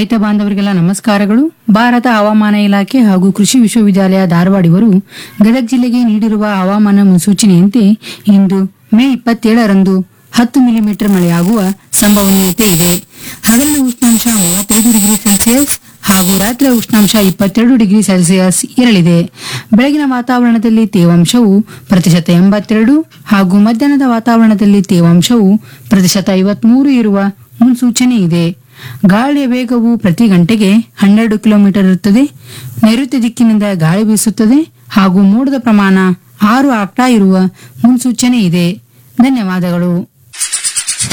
ರೈತ ಬಾಂಧವರಿಗೆಲ್ಲ ನಮಸ್ಕಾರಗಳು ಭಾರತ ಹವಾಮಾನ ಇಲಾಖೆ ಹಾಗೂ ಕೃಷಿ ವಿಶ್ವವಿದ್ಯಾಲಯ ಧಾರವಾಡ ಇವರು ಗದಗ ಜಿಲ್ಲೆಗೆ ನೀಡಿರುವ ಹವಾಮಾನ ಮುನ್ಸೂಚನೆಯಂತೆ ಇಂದು ಮೇ ಇಪ್ಪತ್ತೇಳರಂದು ಹತ್ತು ಮಿಲಿಮೀಟರ್ ಮಳೆಯಾಗುವ ಸಂಭವನೀಯತೆ ಇದೆ ಹಗಲಿನ ಉಷ್ಣಾಂಶ ಮೂವತ್ತೈದು ಡಿಗ್ರಿ ಸೆಲ್ಸಿಯಸ್ ಹಾಗೂ ರಾತ್ರಿಯ ಉಷ್ಣಾಂಶ ಇಪ್ಪತ್ತೆರಡು ಡಿಗ್ರಿ ಸೆಲ್ಸಿಯಸ್ ಇರಲಿದೆ ಬೆಳಗಿನ ವಾತಾವರಣದಲ್ಲಿ ತೇವಾಂಶವು ಪ್ರತಿಶತ ಎಂಬತ್ತೆರಡು ಹಾಗೂ ಮಧ್ಯಾಹ್ನದ ವಾತಾವರಣದಲ್ಲಿ ತೇವಾಂಶವು ಪ್ರತಿಶತ ಐವತ್ಮೂರು ಇರುವ ಮುನ್ಸೂಚನೆ ಇದೆ ಗಾಳಿಯ ವೇಗವು ಪ್ರತಿ ಗಂಟೆಗೆ ಹನ್ನೆರಡು ಕಿಲೋಮೀಟರ್ ಇರುತ್ತದೆ ನೈಋತ್ಯ ದಿಕ್ಕಿನಿಂದ ಗಾಳಿ ಬೀಸುತ್ತದೆ ಹಾಗೂ ಮೋಡದ ಪ್ರಮಾಣ ಆರು ಆಕ್ಟಾ ಇರುವ ಮುನ್ಸೂಚನೆ ಇದೆ ಧನ್ಯವಾದಗಳು